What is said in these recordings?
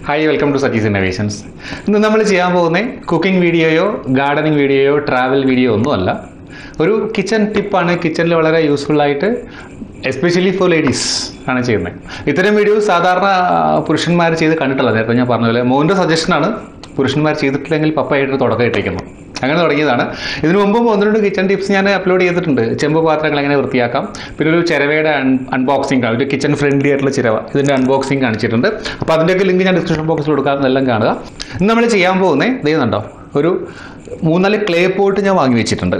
hi welcome to Saji's innovations ഇന്ന് നമ്മൾ ചെയ്യാൻ പോകുന്ന കുക്കിംഗ് വീഡിയോയോ ഗാർഡനിങ് വീഡിയോയോ ട്രാവൽ വീഡിയോ ഒന്നുമല്ല ഒരു കിച്ചൺ ടിപ്പാണ് കിച്ചണിൽ വളരെ യൂസ്ഫുൾ ആയിട്ട് എസ്പെഷ്യലി ഫോർ ലേഡീസ് ആണ് ചെയ്യുന്നത് ഇത്തരം വീഡിയോ സാധാരണ പുരുഷന്മാർ ചെയ്ത് കണ്ടിട്ടുള്ളത് നേരത്തെ ഞാൻ പറഞ്ഞ പോലെ മോൻ്റെ സജഷനാണ് പുരുഷന്മാർ ചെയ്തിട്ടില്ലെങ്കിൽ പപ്പയായിട്ട് തുടക്കം ഇട്ടേക്കുന്നു അങ്ങനെ തുടങ്ങിയതാണ് ഇതിനു മുമ്പും ഒന്ന് രണ്ട് കിച്ചൺ ടിപ്സ് ഞാൻ അപ്ലോഡ് ചെയ്തിട്ടുണ്ട് ചെമ്പ് പാത്രങ്ങൾ എങ്ങനെ വൃത്തിയാക്കാം പിന്നെ ഒരു ചിരവയുടെ അൺ അൺബോക്സിംഗ് ഒരു കിച്ചൺ ഫ്രണ്ട്ലി ആയിട്ടുള്ള ചിരവ ഇതിൻ്റെ അൺബോക്സിംഗ് കാണിച്ചിട്ടുണ്ട് അപ്പോൾ അതിൻ്റെയൊക്കെ ലിങ്ക് ഞാൻ ഡിസ്ക്രിപ്ഷൻ ബോക്സിൽ കൊടുക്കാം അതെല്ലാം കാണുക ഇന്ന് നമ്മൾ ചെയ്യാൻ പോകുന്നത് ഇത് ചെയ്യുന്നുണ്ടോ ഒരു മൂന്നാല് ക്ലേ പോട്ട് ഞാൻ വാങ്ങി വെച്ചിട്ടുണ്ട്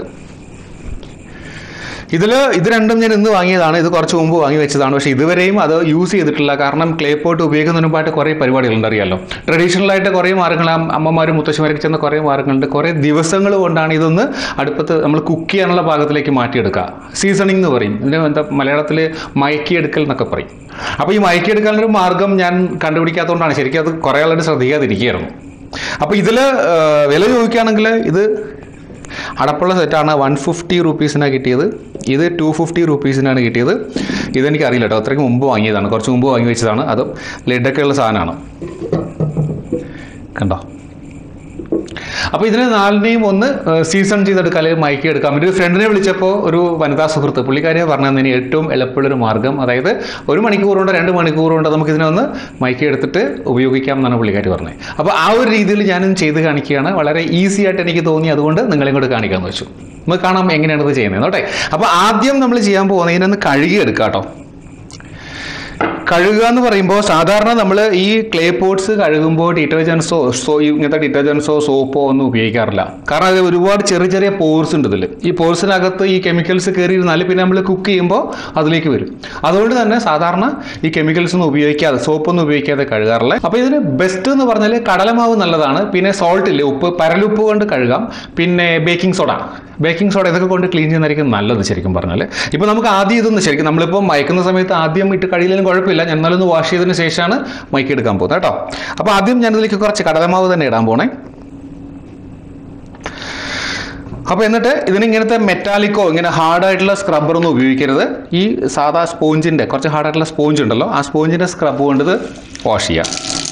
ഇതിൽ ഇത് രണ്ടും ഞാൻ ഇന്ന് വാങ്ങിയതാണ് ഇത് കുറച്ച് മുമ്പ് വാങ്ങി വെച്ചതാണ് പക്ഷേ ഇതുവരെയും അത് യൂസ് ചെയ്തിട്ടില്ല കാരണം ക്ലേ പോട്ട് ഉപയോഗിക്കുന്നതിന് മുമ്പായിട്ട് കുറേ പരിപാടികളുണ്ട് അറിയാലോ ട്രഡീഷണൽ ആയിട്ട് കുറേ മാർഗങ്ങൾ അമ്മമാരും മുത്തശ്ശിമാരൊക്കെ ചെന്ന കുറേ മാർഗങ്ങളുണ്ട് കുറേ ദിവസങ്ങൾ കൊണ്ടാണ് ഇതൊന്ന് അടുപ്പത്ത് നമ്മൾ കുക്ക് ചെയ്യാനുള്ള ഭാഗത്തിലേക്ക് മാറ്റിയെടുക്കുക സീസണിങ് എന്ന് പറയും ഇതിന് എന്താ മലയാളത്തിൽ മയക്കിയെടുക്കൽ എന്നൊക്കെ പറയും അപ്പോൾ ഈ മയക്കിയെടുക്കാനൊരു മാർഗം ഞാൻ കണ്ടുപിടിക്കാത്തതുകൊണ്ടാണ് ശരിക്കും അത് കുറേ ആളുടെ ശ്രദ്ധിക്കാതിരിക്കുകയായിരുന്നു അപ്പോൾ ഇതിൽ വില ചോദിക്കുകയാണെങ്കിൽ ഇത് അടപ്പുള്ള സെറ്റാണ് വൺ ഫിഫ്റ്റി റുപ്പീസിനാണ് കിട്ടിയത് ഇത് ടു ഫിഫ്റ്റി റുപ്പീസിനാണ് കിട്ടിയത് ഇതെനിക്ക് അറിയില്ല കേട്ടോ അത്രയ്ക്ക് മുമ്പ് വാങ്ങിയതാണ് കുറച്ച് മുമ്പ് വാങ്ങി വെച്ചതാണ് അത് ലെഡൊക്കെ ഉള്ള സാധനമാണ് കണ്ടോ അപ്പോൾ ഇതിന് നാലിനെയും ഒന്ന് സീസൺ ചെയ്തെടുക്കാം അല്ലെങ്കിൽ മയക്കി എടുക്കാം ഒരു ഫ്രണ്ടിനെ വിളിച്ചപ്പോൾ ഒരു വനിതാ സുഹൃത്ത് പുള്ളിക്കാരിയെ പറഞ്ഞതിന് ഏറ്റവും എളുപ്പമുള്ളൊരു മാർഗ്ഗം അതായത് ഒരു മണിക്കൂർ കൊണ്ട് രണ്ട് മണിക്കൂർ കൊണ്ട് നമുക്ക് ഇതിനൊന്ന് മയക്കി എടുത്തിട്ട് ഉപയോഗിക്കാം എന്നാണ് പുള്ളിക്കാരി പറഞ്ഞത് അപ്പോൾ ആ ഒരു രീതിയിൽ ഞാനും ചെയ്ത് കാണിക്കുകയാണ് വളരെ ഈസി ആയിട്ട് എനിക്ക് തോന്നി അതുകൊണ്ട് നിങ്ങളെയും കൂടെ കാണിക്കാമെന്ന് വെച്ചു നമുക്ക് കാണാം എങ്ങനെയാണ് ഇത് ചെയ്യുന്നത് ഓട്ടെ അപ്പോൾ ആദ്യം നമ്മൾ ചെയ്യാൻ പോകുന്നത് ഇതിനൊന്ന് കഴുകി എടുക്കാം കേട്ടോ കഴുകുക എന്ന് പറയുമ്പോൾ സാധാരണ നമ്മൾ ഈ ക്ലേ പോട്ട്സ് കഴുകുമ്പോൾ ഡിറ്റർജൻസോ സോ ഇങ്ങനത്തെ ഡിറ്റർജൻസോ സോപ്പോ ഒന്നും ഉപയോഗിക്കാറില്ല കാരണം അത് ഒരുപാട് ചെറിയ ചെറിയ പോർസ് ഉണ്ട് ഇതിൽ ഈ പോർസിനകത്ത് ഈ കെമിക്കൽസ് കയറി ഇരുന്നാൽ പിന്നെ നമ്മൾ കുക്ക് ചെയ്യുമ്പോൾ അതിലേക്ക് വരും അതുകൊണ്ട് തന്നെ സാധാരണ ഈ കെമിക്കൽസ് ഒന്നും ഉപയോഗിക്കാതെ സോപ്പൊന്നും ഉപയോഗിക്കാതെ കഴുകാറില്ല അപ്പോൾ ഇതിന് ബെസ്റ്റ് എന്ന് പറഞ്ഞാൽ കടലമാവ് നല്ലതാണ് പിന്നെ സോൾട്ട് ഇല്ലേ ഉപ്പ് പരലുപ്പ് കൊണ്ട് കഴുകാം പിന്നെ ബേക്കിംഗ് സോഡ ബേക്കിംഗ് സോഡ ഇതൊക്കെ കൊണ്ട് ക്ലീൻ ചെയ്യുന്നതായിരിക്കും നല്ലത് ശരിക്കും പറഞ്ഞാൽ ഇപ്പോൾ നമുക്ക് ആദ്യം ഇതൊന്ന് ശരിക്കും നമ്മളിപ്പോൾ മയക്കുന്ന സമയത്ത് ആദ്യം ഇട്ട് കഴിയില്ലെങ്കിലും കുഴപ്പമില്ല ഞാൻ എന്നാലൊന്ന് വാഷ് ചെയ്തതിന് ശേഷമാണ് മയക്കി എടുക്കാൻ പോകുന്നത് കേട്ടോ അപ്പോൾ ആദ്യം ഞാനിതിലേക്ക് കുറച്ച് കടലമാവ് തന്നെ ഇടാൻ പോണേ അപ്പോൾ എന്നിട്ട് ഇതിന് ഇങ്ങനത്തെ മെറ്റാലിക്കോ ഇങ്ങനെ ഹാർഡായിട്ടുള്ള സ്ക്രബ്ബറൊന്നും ഉപയോഗിക്കരുത് ഈ സാധാ സ്പോഞ്ചിൻ്റെ കുറച്ച് ഹാർഡായിട്ടുള്ള സ്പോഞ്ച് ഉണ്ടല്ലോ ആ സ്പോഞ്ചിൻ്റെ സ്ക്രബ് കൊണ്ട് ഇത് വാഷ് ചെയ്യാം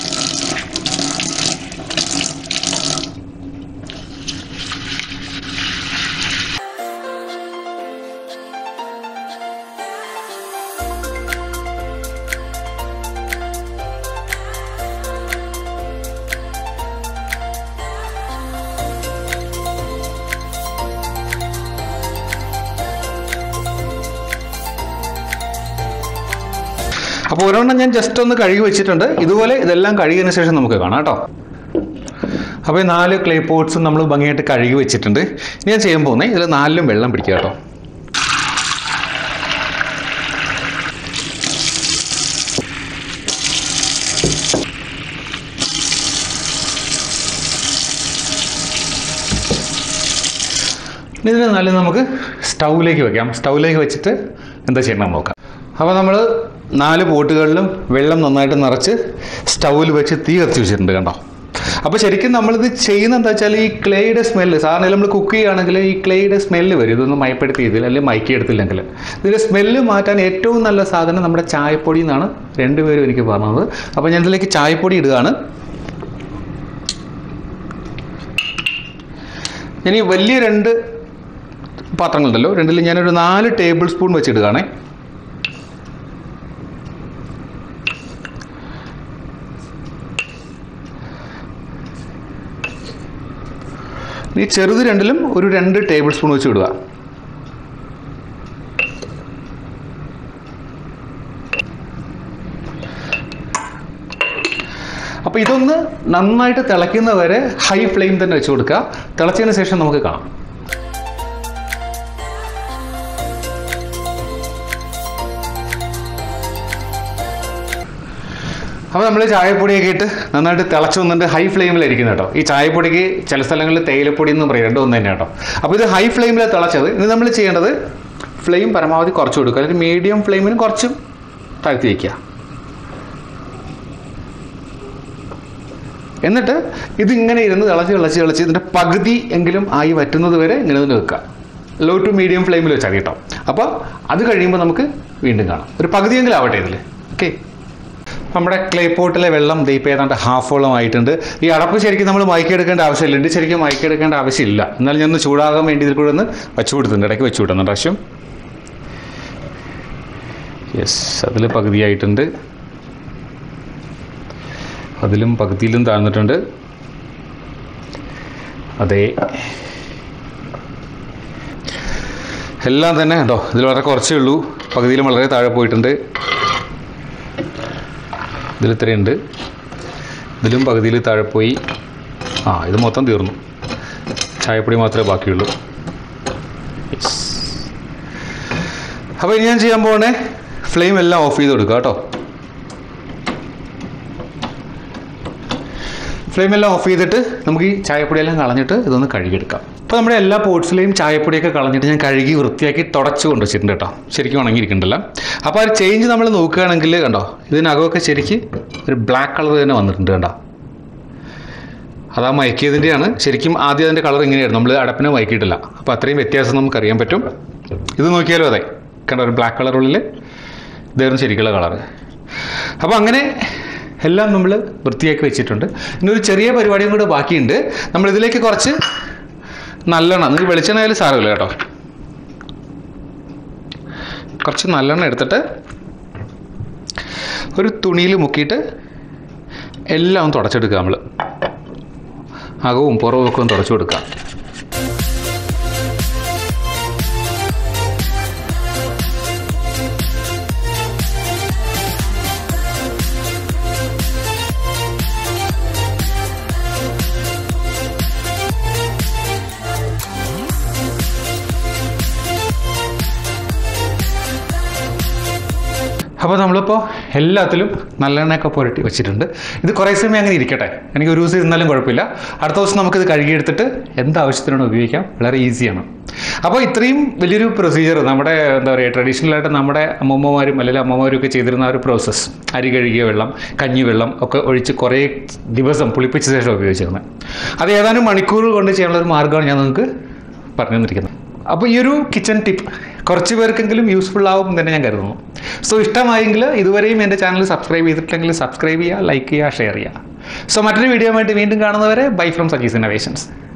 അപ്പോൾ ഒരെണ്ണം ഞാൻ ജസ്റ്റ് ഒന്ന് കഴുകി വെച്ചിട്ടുണ്ട് ഇതുപോലെ ഇതെല്ലാം കഴുകിയതിന് ശേഷം നമുക്ക് കാണാം കേട്ടോ അപ്പോൾ ഈ നാല് ക്ലേ പോട്ട്സും നമ്മൾ ഭംഗിയായിട്ട് കഴുകി വെച്ചിട്ടുണ്ട് ഇനി ഞാൻ ചെയ്യാൻ പോകുന്നത് ഇതിൽ നാലിലും വെള്ളം പിടിക്കുക കേട്ടോ ഇനി ഇതിന് നാല് നമുക്ക് സ്റ്റൗവിലേക്ക് വെക്കാം സ്റ്റൗവിലേക്ക് വെച്ചിട്ട് എന്താ ചെയ്യണം നോക്കാം അപ്പോൾ നമ്മൾ നാല് പോട്ടുകളിലും വെള്ളം നന്നായിട്ട് നിറച്ച് സ്റ്റൗവിൽ വെച്ച് തീ കത്തിച്ച് വെച്ചിട്ടുണ്ട് കണ്ടോ അപ്പോൾ ശരിക്കും നമ്മളിത് ചെയ്യുന്ന എന്താ വെച്ചാൽ ഈ ക്ലേയുടെ സ്മെല്ല് സാധാരണ നമ്മൾ കുക്ക് ചെയ്യുകയാണെങ്കിൽ ഈ ക്ലേയുടെ സ്മെല്ല് വരും ഇതൊന്ന് മയപ്പെടുത്തി ഇതിൽ അല്ലെങ്കിൽ മയക്കി എടുത്തില്ലെങ്കിൽ ഇതിൻ്റെ സ്മെല്ല് മാറ്റാൻ ഏറ്റവും നല്ല സാധനം നമ്മുടെ ചായപ്പൊടി എന്നാണ് രണ്ടുപേരും എനിക്ക് പറഞ്ഞത് അപ്പോൾ ഞാൻ ഇതിലേക്ക് ചായപ്പൊടി ഇടുകയാണ് ഇനി വലിയ രണ്ട് പാത്രങ്ങളുണ്ടല്ലോ രണ്ടിൽ ഞാനൊരു നാല് ടേബിൾ സ്പൂൺ വെച്ചിടുകയാണേ ഈ ചെറുത് രണ്ടിലും ഒരു രണ്ട് ടേബിൾ സ്പൂൺ വെച്ച് ഇടുക അപ്പോൾ ഇതൊന്ന് നന്നായിട്ട് തിളയ്ക്കുന്നവരെ ഹൈ ഫ്ലെയിം തന്നെ വെച്ച് കൊടുക്കുക തിളച്ചതിന് ശേഷം നമുക്ക് കാണാം അപ്പോൾ നമ്മൾ ചായപ്പൊടിയൊക്കെ ഇട്ട് നന്നായിട്ട് തിളച്ച് വന്നിട്ട് ഹൈ ഫ്ലെയിമിലായിരിക്കും കേട്ടോ ഈ ചായപ്പൊടിക്ക് ചില സ്ഥലങ്ങളിൽ തേയിലപ്പൊടി എന്ന് പറയും രണ്ടും ഒന്ന് തന്നെ കേട്ടോ അപ്പോൾ ഇത് ഹൈ ഫ്ലെയിമിൽ തിളച്ചത് ഇനി നമ്മൾ ചെയ്യേണ്ടത് ഫ്ലെയിം പരമാവധി കുറച്ച് കൊടുക്കുക അല്ലെങ്കിൽ മീഡിയം ഫ്ലെയിമിന് കുറച്ചും താഴ്ത്തി വയ്ക്കുക എന്നിട്ട് ഇതിങ്ങനെ ഇരുന്ന് തിളച്ച് തിളച്ച് തിളച്ച് ഇതിൻ്റെ പകുതി എങ്കിലും ആയി വറ്റുന്നത് വരെ ഇങ്ങനെ തന്നെ വെക്കുക ലോ ടു മീഡിയം ഫ്ലെയിമിൽ വെച്ചാൽ കേട്ടോ അപ്പോൾ അത് കഴിയുമ്പോൾ നമുക്ക് വീണ്ടും കാണാം ഒരു പകുതിയെങ്കിലും ആവട്ടെ ഇതിൽ ഓക്കെ നമ്മുടെ ക്ലേ പോട്ടിലെ വെള്ളം ദീപ് ഏതാണ്ട് ഹാഫോളം ആയിട്ടുണ്ട് ഈ അടപ്പ് ശരിക്കും നമ്മൾ മയക്കെടുക്കേണ്ട ആവശ്യമില്ല ഇത് ശരിക്കും മയക്കെടുക്കേണ്ട ആവശ്യമില്ല എന്നാലും ഞാൻ ഒന്ന് ചൂടാകാൻ വേണ്ടി ഇതിൽ കൂടെ ഒന്ന് വെച്ചു കൊടുത്തിട്ടുണ്ട് ഇടയ്ക്ക് വെച്ചു വിടുന്നുണ്ട് പ്രാവശ്യം യെസ് അതിൽ പകുതിയായിട്ടുണ്ട് അതിലും പകുതിയിലും താഴ്ന്നിട്ടുണ്ട് അതെ എല്ലാം തന്നെ കേട്ടോ ഇതിൽ വളരെ കുറച്ചേ ഉള്ളൂ പകുതിയിലും വളരെ താഴെ പോയിട്ടുണ്ട് ഇതിൽ ഇത്രയുണ്ട് ഇതിലും പകുതിയിൽ താഴെ പോയി ആ ഇത് മൊത്തം തീർന്നു ചായപ്പൊടി മാത്രമേ ബാക്കിയുള്ളൂ യെസ് അപ്പോൾ ഇനി ഞാൻ ചെയ്യാൻ പോകണേ ഫ്ലെയിം എല്ലാം ഓഫ് ചെയ്ത് കൊടുക്കുക കേട്ടോ ഫ്ലെയിം എല്ലാം ഓഫ് ചെയ്തിട്ട് നമുക്ക് ഈ ചായപ്പൊടിയെല്ലാം കളഞ്ഞിട്ട് ഇതൊന്ന് കഴുകിയെടുക്കാം അപ്പോൾ നമ്മുടെ എല്ലാ പോട്ട്സിലെയും ചായപ്പൊടിയൊക്കെ കളഞ്ഞിട്ട് ഞാൻ കഴുകി വൃത്തിയാക്കി തുടച്ച് കൊണ്ടുവച്ചിട്ടുണ്ട് കേട്ടോ ശരിക്കും ഉണങ്ങിയിരിക്കണ്ടല്ലോ അപ്പോൾ ആ ഒരു ചേഞ്ച് നമ്മൾ നോക്കുകയാണെങ്കിൽ കണ്ടോ ഇതിനകമൊക്കെ ശരിക്ക് ഒരു ബ്ലാക്ക് കളർ തന്നെ വന്നിട്ടുണ്ട് കണ്ടോ അതാ മയക്കിയതിൻ്റെയാണ് ശരിക്കും ആദ്യം അതിൻ്റെ കളർ ഇങ്ങനെയായിരുന്നു നമ്മൾ അടപ്പിനെ മയക്കിയിട്ടില്ല അപ്പോൾ അത്രയും വ്യത്യാസം നമുക്കറിയാൻ പറ്റും ഇത് നോക്കിയാലും അതെ കണ്ടോ ഒരു ബ്ലാക്ക് കളറുള്ളിൽ ഇതായിരുന്നു ശരിക്കുള്ള കളർ അപ്പോൾ അങ്ങനെ എല്ലാം നമ്മൾ വൃത്തിയാക്കി വെച്ചിട്ടുണ്ട് ഇനി ഒരു ചെറിയ പരിപാടിയും കൂടെ ബാക്കിയുണ്ട് നമ്മൾ ഇതിലേക്ക് കുറച്ച് നല്ലെണ്ണ നിങ്ങൾക്ക് വെളിച്ചെണ്ണ ആയാലും സാരമില്ല കേട്ടോ കുറച്ച് നല്ലെണ്ണ എടുത്തിട്ട് ഒരു തുണിയിൽ മുക്കിയിട്ട് എല്ലാം ഒന്ന് തുടച്ചെടുക്കുക നമ്മൾ അകവും പുറവും ഒക്കെ ഒന്ന് തുടച്ചു കൊടുക്കുക അപ്പോൾ നമ്മളിപ്പോൾ എല്ലാത്തിലും നല്ലെണ്ണയൊക്കെ പുരട്ടി വെച്ചിട്ടുണ്ട് ഇത് കുറേ സമയം അങ്ങനെ ഇരിക്കട്ടെ എനിക്ക് ഒരു ദിവസം ഇരുന്നാലും കുഴപ്പമില്ല അടുത്ത ദിവസം നമുക്കിത് കഴുകിയെടുത്തിട്ട് എന്താവശ്യത്തിനാണ് ഉപയോഗിക്കാം വളരെ ഈസിയാണ് അപ്പോൾ ഇത്രയും വലിയൊരു പ്രൊസീജിയർ നമ്മുടെ എന്താ പറയുക ട്രഡീഷണലായിട്ട് നമ്മുടെ അമ്മമ്മമാരും അല്ലെങ്കിൽ അമ്മമാരും ഒക്കെ ചെയ്തിരുന്ന ആ ഒരു പ്രോസസ്സ് അരി കഴുകിയ വെള്ളം കഞ്ഞി വെള്ളം ഒക്കെ ഒഴിച്ച് കുറേ ദിവസം പുളിപ്പിച്ച ശേഷം ഉപയോഗിച്ചിരുന്നത് അത് ഏതാനും മണിക്കൂർ കൊണ്ട് ചെയ്യാനുള്ള ഒരു മാർഗ്ഗമാണ് ഞാൻ നിങ്ങൾക്ക് പറഞ്ഞു തന്നിരിക്കുന്നത് അപ്പോൾ ഈ ഒരു കിച്ചൺ ടിപ്പ് കുറച്ച് പേർക്കെങ്കിലും യൂസ്ഫുൾ ആവും എന്ന് തന്നെ ഞാൻ കരുതുന്നു സോ ഇഷ്ടമായെങ്കിൽ ഇതുവരെയും എൻ്റെ ചാനൽ സബ്സ്ക്രൈബ് ചെയ്തിട്ടില്ലെങ്കിൽ സബ്സ്ക്രൈബ് ചെയ്യുക ലൈക്ക് ചെയ്യുക ഷെയർ ചെയ്യുക സോ മറ്റൊരു വീഡിയോ ആയിട്ട് വീണ്ടും കാണുന്നവരെ ബൈ ഫ്രം സജീസ് ഇന്നവേഷൻസ്